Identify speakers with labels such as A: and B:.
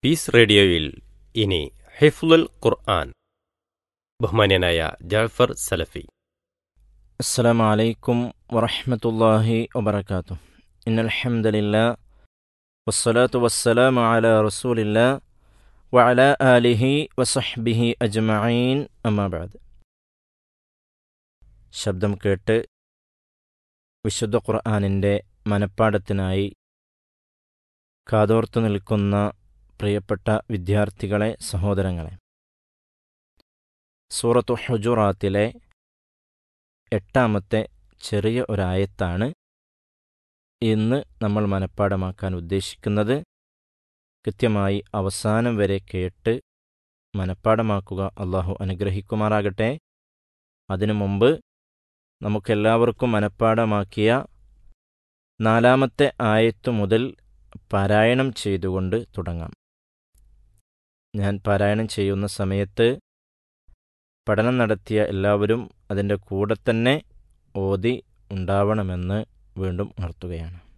A: piece റേഡിയോയിൽ ഇനി ഹിഫ്ലുൽ ഖുർആൻ ബഹുമാന്യനായ ജാഫർ സലഫി
B: السلام عليكم ورحمة الله وبركاته إن الحمد لله والصلاة والسلام على رسول الله وعلى آله وصحبه أجمعين أما بعد ശബ്ദം കേട്ട് വിശുദ്ധ ഖുർആാനിൻ്റെ മനപ്പാടത്തിനായി കാതോർത്തു നിൽക്കുന്ന പ്രിയപ്പെട്ട വിദ്യാർത്ഥികളെ സഹോദരങ്ങളെ സൂറത്തു ഹുജുറാത്തിലെ എട്ടാമത്തെ ചെറിയ ഒരായത്താണ് ഇന്ന് നമ്മൾ മനഃപ്പാടമാക്കാൻ ഉദ്ദേശിക്കുന്നത് കൃത്യമായി അവസാനം വരെ കേട്ട് മനഃപ്പാടമാക്കുക അള്ളാഹു അനുഗ്രഹിക്കുമാറാകട്ടെ അതിനു മുമ്പ് നമുക്കെല്ലാവർക്കും മനഃപ്പാടമാക്കിയ നാലാമത്തെ ആയത്തു മുതൽ പാരായണം ചെയ്തുകൊണ്ട് തുടങ്ങാം ഞാൻ പാരായണം ചെയ്യുന്ന സമയത്ത് പഠനം നടത്തിയ എല്ലാവരും അതിൻ്റെ കൂടെ തന്നെ ഓതി ഉണ്ടാവണമെന്ന് വീണ്ടും ഉണർത്തുകയാണ്